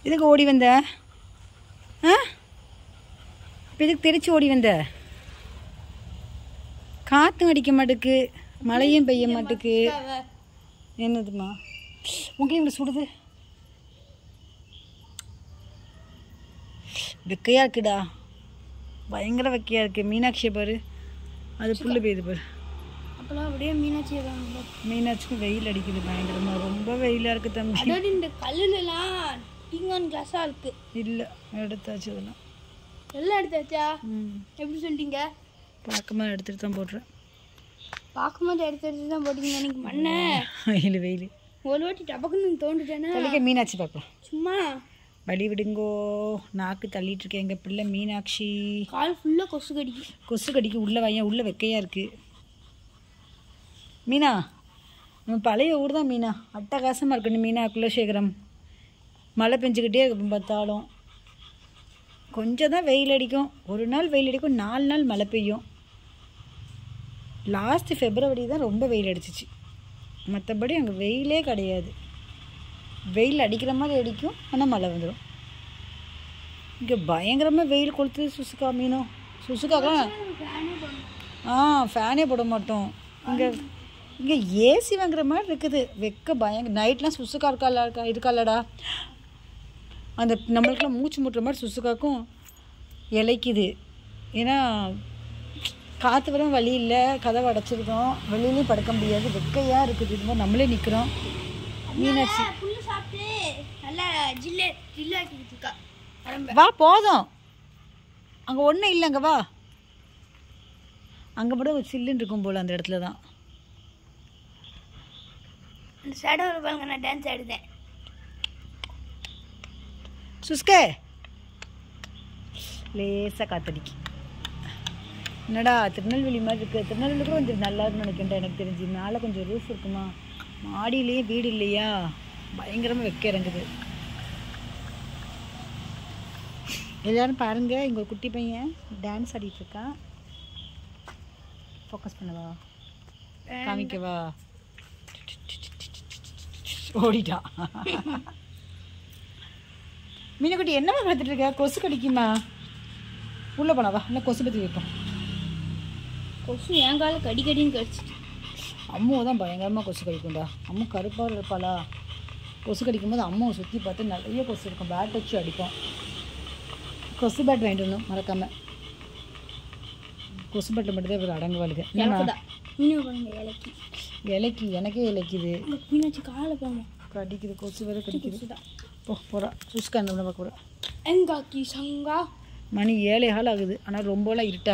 எதுக்கு ஓடி வந்த ஆ இப்போ எதுக்கு தெரிச்சு ஓடி வந்த காற்றும் அடிக்க மாட்டுக்கு மழையும் பெய்ய மாட்டுக்கு என்னதுமா உங்களுக்கு இவ்வளோ சுடுது வெக்கையா இருக்குடா பயங்கர வெக்கையா இருக்கு மீனாட்சியை பாரு அது புல்லு பெய்யுது பாரு அப்பெல்லாம் அப்படியே மீனாட்சி வாங்க மீனாட்சிக்கு வெயில் அடிக்குது பயங்கரமா ரொம்ப வெயிலா இருக்கு தம்பி அதாவது இந்த கல்லுலலாம் டிங்கான் கிளாஸாக இருக்கு இல்லை எடுத்தாச்சு அதெல்லாம் எல்லாம் எடுத்தாச்சா ம் எப்படி சொல்லிட்டீங்க பார்க்கமா எடுத்துட்டு தான் போடுறேன் பார்க்கும்போது எடுத்து எடுத்து தான் போட்டீங்க எனக்கு மண்ணை வெயில் வெயில் ஒரு வாட்டி டபக்குன்னு தோண்டுட்டேன்னா தலைக்க மீனாட்சி பார்ப்போம் சும்மா வழி விடுங்கோ நாக்கு தள்ளிட்டு இருக்கேன் எங்கள் பிள்ளை மீனாட்சி கால் ஃபுல்லாக கொசு கடிக்கும் கொசு கடிக்கு உள்ள வையன் உள்ள வெக்கையா இருக்கு மீனா நம்ம பழைய ஊர் தான் மீனா அட்டகாசமாக இருக்கணும் மீனா குலசேகரம் மழை பெஞ்சுக்கிட்டே இருக்கும் பார்த்தாலும் கொஞ்சம் தான் வெயில் அடிக்கும் ஒரு நாள் வெயில் அடிக்கும் நாலு நாள் மழை பெய்யும் லாஸ்ட் ஃபெப்ரவரி தான் ரொம்ப வெயில் அடிச்சிச்சு மற்றபடி அங்கே வெயிலே கிடையாது வெயில் அடிக்கிற மாதிரி அடிக்கும் ஆனால் மழை வந்துடும் இங்கே பயங்கரமாக வெயில் கொளுத்து சுசுக்கா மீனும் சுசுக்காக்கெல்லாம் ஆ ஃபேனே போட மாட்டோம் இங்கே இங்கே ஏசி வாங்குற மாதிரி இருக்குது வெக்க பயங்க நைட்லாம் சுசுக்கா இருக்கால இருக்கா இருக்காலடா அந்த நம்மளுக்குலாம் மூச்சு முட்டுற மாதிரி சுசுக்காக்கும் இலைக்குது ஏன்னா காற்று வரும் வழி இல்லை கதவை அடைச்சிருக்கோம் வெளியிலையும் படுக்க முடியாது வெக்கையாக இருக்குது இது மாதிரி நம்மளே நிற்கிறோம் மீனாட்சி புல்லு சாப்பிட்டு நல்லா ஜில்லே ஜில்லாக்கிட்டு இருக்கா உடம்ப வா போதும் அங்கே ஒன்றும் இல்லை அங்கே வா அங்கே மட்டும் ஒரு சில்லுன்னு இருக்கும் போல் அந்த இடத்துல தான் அந்த ஷேடோவில் பாருங்க நான் டான்ஸ் ஆடுதேன் சுஸ்கே லேசாக காத்தடிக்கு என்னடா திருநெல்வேலி மாதிரி இருக்குது திருநெல்வேலி கூட கொஞ்சம் நல்லா இருக்கும்னு நினைக்கிறேன் எனக்கு தெரிஞ்சு மேலே கொஞ்சம் ரூஃப் இருக்குமா மாடியிலேயே வீடு இல்லையா பயங்கரமாக வெக்க இறங்குது எல்லாரும் பாருங்க இங்கே ஒரு குட்டி பையன் டான்ஸ் ஆடிட்டு இருக்கான் ஃபோக்கஸ் பண்ணவா காமிக்கவா ஓடிட்டான் மீனுக்குட்டி என்னம்மா பார்த்துட்டு இருக்க கொசு கடிக்குமா உள்ளே போனவா இல்லை கொசு பற்றி வைப்போம் கொசு என் கால கடி கடின்னு கடிச்சிட்டு அம்முவை தான் பயங்கரமாக கொசு கடிக்கும்டா அம்மு கருப்பாக இருப்பாளா கொசு கடிக்கும் போது அம்மாவை சுற்றி பார்த்து நிறைய கொசு இருக்கும் பேட் வச்சு அடிப்போம் கொசு பேட் வாங்கிட்டு வரணும் மறக்காமல் கொசு பேட்டில் மட்டும்தான் இவர் அடங்குவாளுங்க என்னம்மா இலக்குதான் மீன் பாருங்க இலக்கி இலைக்கு எனக்கே இலைக்குது இந்த மீனாட்சி காலை பாமா கடிக்குது கொசு வேற கடிக்குது கொசுதான் போ போகிறா சுஸ்கா அந்த பார்க்க போகிறா எங்காக்கி சங்கா மணி ஏழை கால் ஆகுது ஆனால் ரொம்பலாம் இருட்டா